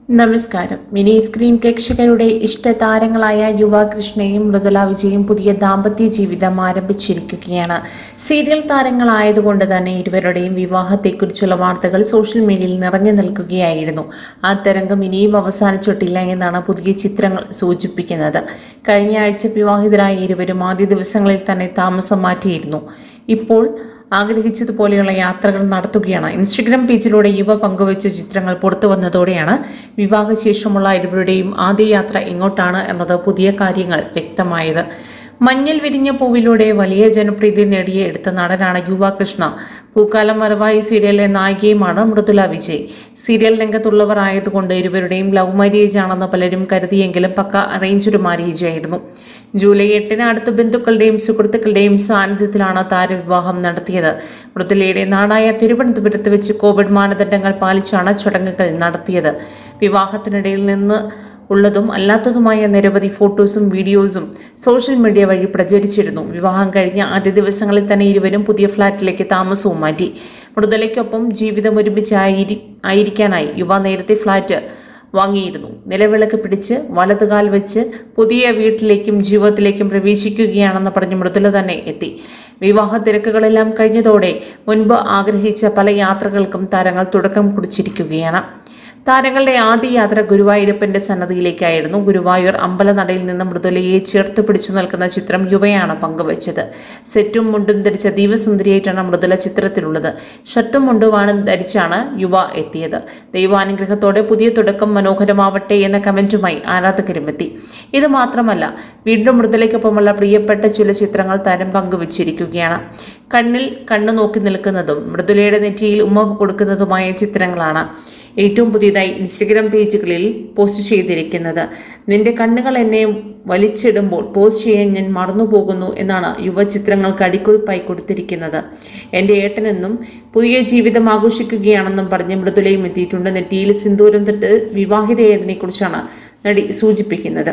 നമസ്കാരം mini screen പ്രേക്ഷകരുടെ ഇഷ്ടതാരങ്ങളായ യുവാകൃഷ്ണയും മൃദുല വിജയും പുതിയ ദാമ്പത്യ ജീവിതം ആരംഭിച്ചിരിക്കുകയാണ് സീരിയൽ താരങ്ങളായതുകൊണ്ട് തന്നെ ഇരുവരുടെയും വിവാഹത്തെക്കുറിച്ചുള്ള വാർത്തകൾ സോഷ്യൽ മീഡിയയിൽ നിറഞ്ഞു നിൽക്കുകയായിരുന്നു ആ തരംഗം ഇനിയും അവസാനിച്ചിട്ടില്ല എന്നാണ് പുതിയ ചിത്രങ്ങൾ സൂചിപ്പിക്കുന്നത് കഴിഞ്ഞ ആഴ്ച വിവാഹിതരായ ഇരുവരും ആദ്യ ദിവസങ്ങളിൽ തന്നെ താമസം മാറ്റിയിരുന്നു ഇപ്പോൾ ആഗ്രഹിച്ചതുപോലെയുള്ള യാത്രകൾ നടത്തുകയാണ് ഇൻസ്റ്റഗ്രാം പേജിലൂടെ യുവ പങ്കുവച്ച ചിത്രങ്ങൾ പുറത്തു വന്നതോടെയാണ് വിവാഹശേഷമുള്ള ഇരുവരുടെയും ആദ്യ യാത്ര എങ്ങോട്ടാണ് എന്നത് പുതിയ കാര്യങ്ങൾ വ്യക്തമായത് മഞ്ഞിൽ വിരിഞ്ഞ പൂവിലൂടെ വലിയ ജനപ്രീതി നേടിയ എടുത്ത നടനാണ് യുവാകൃഷ്ണ പൂക്കാലം മറവായി സീരിയലിലെ നായികയുമാണ് മൃദുല വിജയ് സീരിയൽ രംഗത്തുള്ളവർ ആയതുകൊണ്ട് ഇരുവരുടെയും ലവ് മാരേജ് ആണെന്ന് പലരും കരുതിയെങ്കിലും പക്ക അറേഞ്ച്ഡ് മാരേജ് ആയിരുന്നു ജൂലൈ എട്ടിന് അടുത്ത ബന്ധുക്കളുടെയും സുഹൃത്തുക്കളുടെയും സാന്നിധ്യത്തിലാണ് താരവിവാഹം നടത്തിയത് മൃദുലയുടെ നാടായ തിരുവനന്തപുരത്ത് വെച്ച് കോവിഡ് മാനദണ്ഡങ്ങൾ പാലിച്ചാണ് ചടങ്ങുകൾ നടത്തിയത് വിവാഹത്തിനിടയിൽ നിന്ന് ഉള്ളതും അല്ലാത്തതുമായ നിരവധി ഫോട്ടോസും വീഡിയോസും സോഷ്യൽ മീഡിയ വഴി പ്രചരിച്ചിരുന്നു വിവാഹം കഴിഞ്ഞ ആദ്യ ദിവസങ്ങളിൽ തന്നെ ഇരുവരും പുതിയ ഫ്ളാറ്റിലേക്ക് താമസവും മാറ്റി മൃദുലയ്ക്കൊപ്പം ജീവിതം ഒരുമിച്ച് ആയിരി ആയിരിക്കാനായി യുവ നേരത്തെ ഫ്ളാറ്റ് വാങ്ങിയിരുന്നു നിലവിളക്ക് പിടിച്ച് വലതുകാൽ വെച്ച് പുതിയ വീട്ടിലേക്കും ജീവിതത്തിലേക്കും പ്രവേശിക്കുകയാണെന്ന് പറഞ്ഞ് മൃദുല തന്നെ എത്തി വിവാഹ തിരക്കുകളെല്ലാം കഴിഞ്ഞതോടെ മുൻപ് ആഗ്രഹിച്ച പല യാത്രകൾക്കും താരങ്ങൾ തുടക്കം കുറിച്ചിരിക്കുകയാണ് താരങ്ങളുടെ ആദ്യ യാത്ര ഗുരുവായൂരപ്പന്റെ സന്നദ്ധിയിലേക്കായിരുന്നു ഗുരുവായൂർ അമ്പലനടയിൽ നിന്ന് മൃദുലയെ ചേർത്ത് പിടിച്ചു നിൽക്കുന്ന ചിത്രം യുവയാണ് പങ്കുവച്ചത് സെറ്റും മുണ്ടും ധരിച്ച ദീപസുന്ദരിയായിട്ടാണ് മൃദുല ചിത്രത്തിലുള്ളത് ഷർട്ടും മുണ്ടുമാണ് ധരിച്ചാണ് യുവ എത്തിയത് ദൈവാനുഗ്രഹത്തോടെ പുതിയ തുടക്കം മനോഹരമാവട്ടെ എന്ന കമന്റുമായി ആരാധകരും എത്തി ഇത് മാത്രമല്ല വീണ്ടും മൃദുലയ്ക്കൊപ്പമുള്ള പ്രിയപ്പെട്ട ചില ചിത്രങ്ങൾ താരം പങ്കുവച്ചിരിക്കുകയാണ് കണ്ണിൽ കണ്ണു നോക്കി നിൽക്കുന്നതും മൃദുലയുടെ നെറ്റിയിൽ ഉമ്മ കൊടുക്കുന്നതുമായ ചിത്രങ്ങളാണ് ഏറ്റവും പുതിയതായി ഇൻസ്റ്റഗ്രാം പേജുകളിൽ പോസ്റ്റ് ചെയ്തിരിക്കുന്നത് നിന്റെ കണ്ണുകൾ എന്നെ വലിച്ചിടുമ്പോൾ പോസ്റ്റ് ചെയ്യാൻ ഞാൻ മറന്നുപോകുന്നു എന്നാണ് യുവചിത്രങ്ങൾക്ക് അടിക്കുറിപ്പായി കൊടുത്തിരിക്കുന്നത് എൻ്റെ ഏട്ടനെന്നും പുതിയ ജീവിതം ആഘോഷിക്കുകയാണെന്നും പറഞ്ഞ് മൃദുലയും എത്തിയിട്ടുണ്ട് നെറ്റിയിൽ സിന്ദൂരം തൊട്ട് വിവാഹിതയായതിനെക്കുറിച്ചാണ് നടി സൂചിപ്പിക്കുന്നത്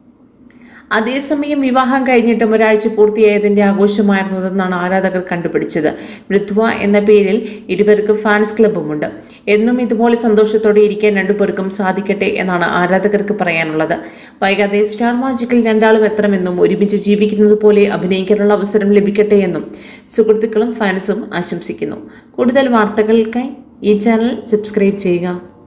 അതേസമയം വിവാഹം കഴിഞ്ഞിട്ടും ഒരാഴ്ച പൂർത്തിയായതിന്റെ ആഘോഷമായിരുന്നതെന്നാണ് ആരാധകർ കണ്ടുപിടിച്ചത് മൃത്വ എന്ന പേരിൽ ഇരുവർക്ക് ഫാൻസ് ക്ലബ്ബുമുണ്ട് എന്നും ഇതുപോലെ സന്തോഷത്തോടെ ഇരിക്കാൻ രണ്ടുപേർക്കും സാധിക്കട്ടെ എന്നാണ് ആരാധകർക്ക് പറയാനുള്ളത് വൈകാതെ സ്റ്റാർ മാജിക്കിൽ രണ്ടാളും എത്തണമെന്നും ഒരുമിച്ച് ജീവിക്കുന്നത് പോലെ അഭിനയിക്കാനുള്ള അവസരം ലഭിക്കട്ടെ എന്നും സുഹൃത്തുക്കളും ഫാൻസും ആശംസിക്കുന്നു കൂടുതൽ വാർത്തകൾക്കായി ഈ ചാനൽ സബ്സ്ക്രൈബ് ചെയ്യുക